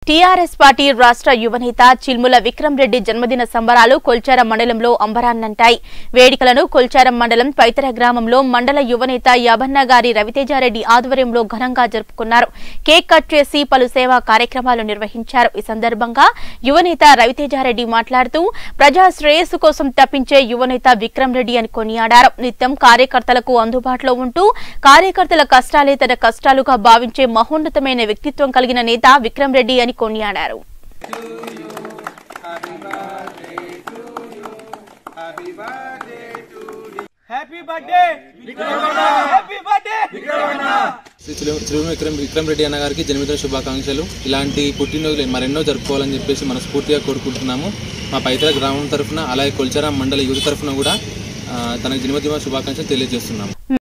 TRS party రాష్ట్ర యువనేత చిల్ముల విక్రమ్ రెడ్డి జన్మదిన సంబరాలు కొల్చారం మండలంలో అంబరాన్నంటాయి వేడుకలను కొల్చారం మండలం పైతర గ్రామంలో మండల యువనేత యభన్న గారి రవితేజారెడ్డి ఆధ్వర్యంలో ఘనంగా జరుపుకున్నారు కేక్ కట్ చేసి పలు సేవా కార్యక్రమాలు నిర్వహించారు ఈ సందర్భంగా యువనేత రవితేజారెడ్డి మాట్లాడుతూ ప్రజా శ్రేయస్సు కోసం తప్పించే యువనేత విక్రమ్ రెడ్డి అని కొనియాడారు నిత్యం కార్యకర్తలకు అందుబాటులో ఉంటూ కార్యకర్తల కష్టాలే తన కష్టాలుగా భావించే మహోన్నతమైన వ్యక్తిత్వం కలిగిన నేత విక్రమ్ రెడ్డి అని కొనియాడారు happy birthday happy birthday Shri Shri Shri Vikram Vikram Reddy అన్న గారికి జన్మదిన శుభాకాంక్షలు ఇలాంటి పుట్టినరోజులు మరెన్నో జరుపుకోవాలని చెప్పేసి మనస్ఫూర్తిగా కోరుకుంటున్నాము మా పైతల గ్రామం తరఫున అలాగే కొల్చారం మండల యువత తరఫున కూడా ఆ, తనకు జన్మదిన శుభాకాంక్షలు తెలియజేస్తున్నాము